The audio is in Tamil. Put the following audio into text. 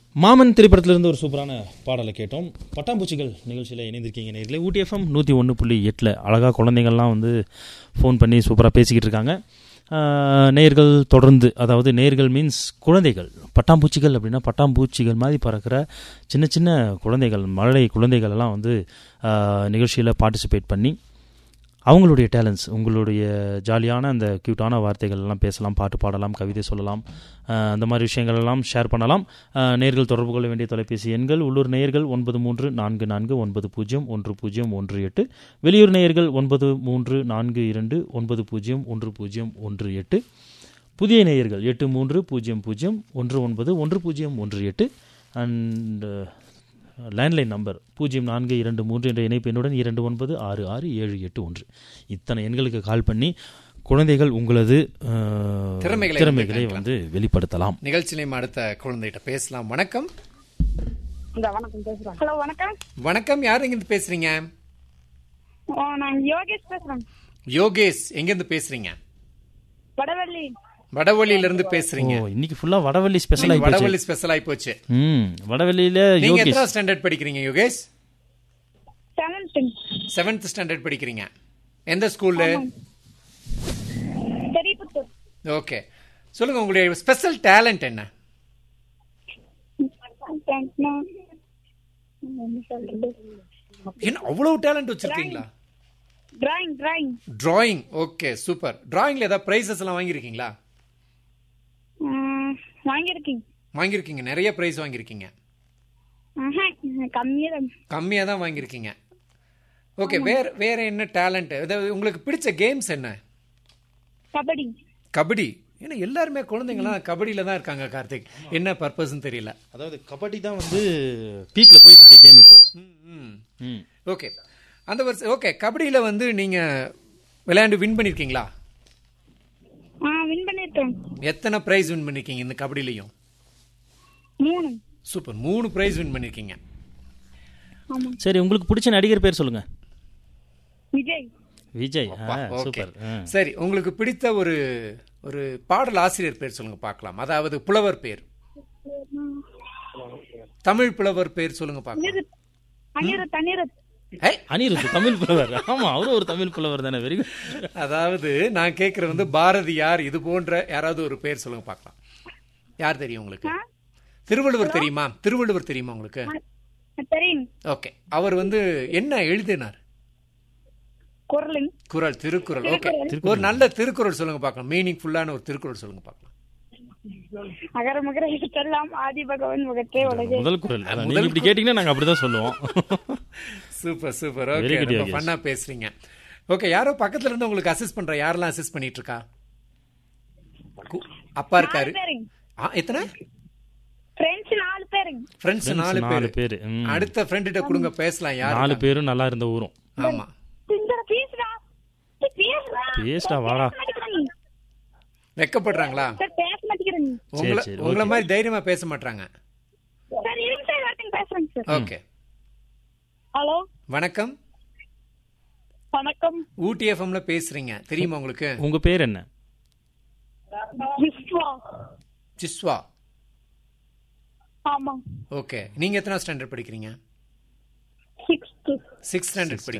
மாமன் திரைப்படத்திலிருந்து ஒரு சூப்பரான பாடலை கேட்டோம் பட்டாம்பூச்சிகள் நிகழ்ச்சியில் இணைந்திருக்கீங்க நேரில் ஊட்டி எஃப்எம் நூற்றி ஒன்று புள்ளி எட்டில் அழகாக குழந்தைங்கள்லாம் வந்து ஃபோன் பண்ணி சூப்பராக பேசிக்கிட்டு இருக்காங்க ஆஹ், நேயர்கள் தொடர்ந்து அதாவது நேயர்கள் மீன்ஸ் குழந்தைகள் பட்டாம்பூச்சிகள் அப்படின்னா பட்டாம்பூச்சிகள் மாதிரி பறக்கிற சின்ன சின்ன குழந்தைகள் மழலை குழந்தைகள் எல்லாம் வந்து நிகழ்ச்சியில் பார்ட்டிசிபேட் பண்ணி அவங்களுடைய டேலண்ட்ஸ் உங்களுடைய ஜாலியான அந்த க்யூட்டான வார்த்தைகள் எல்லாம் பேசலாம் பாட்டு பாடலாம் கவிதை சொல்லலாம் அஹ், அந்த மாதிரி விஷயங்கள் எல்லாம் ஷேர் பண்ணலாம் அஹ், நேர்கள் தொடர்பு கொள்ள வேண்டிய தொலைபேசி எண்கள் உள்ளூர் நேயர்கள் ஒன்பது மூன்று நான்கு நான்கு ஒன்பது பூஜ்ஜியம் ஒன்று பூஜ்ஜியம் ஒன்று எட்டு வெளியூர் நேயர்கள் ஒன்பது மூன்று நான்கு இரண்டு ஒன்பது பூஜ்ஜியம் ஒன்று பூஜ்ஜியம் ஒன்று எட்டு புதிய நேயர்கள் எட்டு மூன்று பூஜ்ஜியம் பூஜ்ஜியம் ஒன்று ஒன்பது ஒன்று பூஜ்ஜியம் ஒன்று எட்டு அண்ட் லேண்ட்லைன் நம்பர் பூஜ்ஜியம் நான்கு இரண்டு மூன்று என்ற இணைப்பு எண்ணுடன் இரண்டு ஒன்பது ஆறு ஆறு ஏழு எட்டு ஒன்று இத்தனை எண்களுக்கு கால் பண்ணி குழந்தைகள் உங்களது அஹ், திறமைகளை திறமைகளை வந்து வந்து வெளிப்படுத்தலாம் நிகழ்ச்சியிலையும் அடுத்த குழந்தைகிட்ட பேசலாம் வணக்கம் இந்த வணக்கம் பேசுறேன் ஹலோ வணக்கம் வணக்கம் யார் எங்கிருந்து பேசுறீங்க ஓ, நான் யோகேஷ் பேசுறேன் யோகேஷ் எங்கிருந்து பேசுறீங்க வடவள்ளி வடவள்ளியில இருந்து ஓ பேசுறீங்க இன்னைக்கு ஃபுல்லா வடவள்ளி ஸ்பெஷல் இன்னைக்கு ஆகி போச்சு வடவள்ளி ஸ்பெஷல் ஆகி போச்சு ம் வடவள்ளியில நீங்க யோகேஷ் எத்தனை ஸ்டாண்டர்ட் படிக்கிறீங்க யோகேஷ் செவன்த் செவன்த் ஸ்டாண்டர்ட் படிக்கிறீங்க எந்த ஸ்கூல்ல பெரியபுத்தூர் ஓகே சொல்லுங்க உங்களுடைய ஸ்பெஷல் டேலண்ட் என்ன என்ன சொல்றது என்ன அவ்வளவு டேலண்ட் வச்சிருக்கீங்களா drawing drawing drawing okay super டிராயிங்ல ஏதாவது பிரைசஸ் எல்லாம் வாங்கியிருக்கீங்களா வாங்கியிருக்கீங்க வாங்கியிருக்கீங்க நிறைய பிரைஸ் வாங்கியிருக்கீங்க ஆஹா, கம்மியா தான் கம்மியா தான் வாங்கியிருக்கீங்க ஓகே வேற வேற என்ன டேலண்ட் அதாவது உங்களுக்கு பிடிச்ச கேம்ஸ் என்ன கபடி கபடி ஏன்னா எல்லாருமே குழந்தைங்கலாம் கபடியில தான் இருக்காங்க கார்த்திக் என்ன பர்பஸ்ன்னு தெரியல அதாவது கபடி தான் வந்து பீக்ல போயிட்டு இருக்க கேம் இப்போ ம் ஓகே அந்த வருஷம் ஓகே கபடியில வந்து நீங்க விளையாண்டு வின் பண்ணிருக்கீங்களா ஆ வின் பண்ணிருக்கேன் எத்தனை பிரைஸ் வின் பண்ணிருக்கீங்க இந்த கபடிலையும் மூணு சூப்பர் மூணு பிரைஸ் வின் பண்ணிருக்கீங்க ஆமா சரி உங்களுக்கு பிடிச்ச நடிகர் பேர் சொல்லுங்க விஜய் விஜய் ஆ, ஓகே சூப்பர் ஆ. சரி உங்களுக்கு பிடித்த ஒரு ஒரு பாடல் ஆசிரியர் பேர் சொல்லுங்க பார்க்கலாம் அதாவது புலவர் பேர் தமிழ் புலவர் பேர் சொல்லுங்க பார்க்கலாம் அனிருத் அனிருத் அனிருத் ஏய், அனிருத் தமிழ் புலவர் ஆமா அவரும் ஒரு தமிழ் புலவர் தானே வெரி குட் அதாவது நான் கேட்கறது வந்து பாரதியார் இது போன்ற யாராவது ஒரு பேர் சொல்லுங்க பார்க்கலாம் யார் தெரியும் உங்களுக்கு திருவள்ளுவர் தெரியுமா திருவள்ளுவர் தெரியுமா உங்களுக்கு ஆ, தெரியும் ஓகே அவர் வந்து என்ன எழுதினார் குரலிங் குரல் திருக்குறள் ஓகே ஒரு நல்ல திருக்குறள் சொல்லுங்க பார்க்கலாம் மீனிங் ஃபுல்லான ஒரு திருக்குறள் சொல்லுங்க பார்க்கலாம் அகர மகர எழுத்தெல்லாம் ஆதி பகவன் முகத்தே உலகே முதல் குரல் அதான், நீங்க இப்படி கேட்டீங்கன்னா நாங்க அப்படிதான் சொல்லுவோம் super super Very okay good, ரொம்ப Yogesh. ஃபன்னா பேசுறீங்க ஓகே யாரோ பக்கத்துல இருந்து உங்களுக்கு அசிஸ்ட் பண்ற யாரெல்லாம் அசிஸ்ட் பண்ணிட்டு இருக்கா கு- அப்பா இருக்காரு பேருங்க ஆ, எத்தனை ஃப்ரெண்ட்ஸ் நாலு பேருங்க ஃப்ரெண்ட்ஸ் Friends நாலு நாலு பேர் பேரு ம். அடுத்த ஃப்ரெண்ட் கிட்ட கொடுங்க பேசலாம் யார் நாலு பேரும் நல்லா இருந்த ஊரும் ஆமா இந்த பேசுடா ஏய், பேசுடா பேசுடா, வாடா. பேச மாட்டேங்கிறாங்க. வெக்கப்படுறாங்களா சார் பேச மாட்டேங்கிறாங்க உங்களை சரி, உங்களை okay. மாதிரி தைரியமா பேச மாட்டாங்க சார் இருங்க சார் ஒருத்தங்க பேசுறேங்க சார் ஓகே ஹலோ வணக்கம் வணக்கம் ஊட்டி எஃப்எம்ல பேசுறீங்க தெரியுமா உங்களுக்கு உங்க பேர் என்ன விஸ்வா ஜிஸ்வா ஆமா ஓகே நீங்க எத்தனை ஸ்டாண்டர்ட் படிக்கிறீங்க சிக்ஸ்த் சிக்ஸ் ஸ்டாண்டர்ட்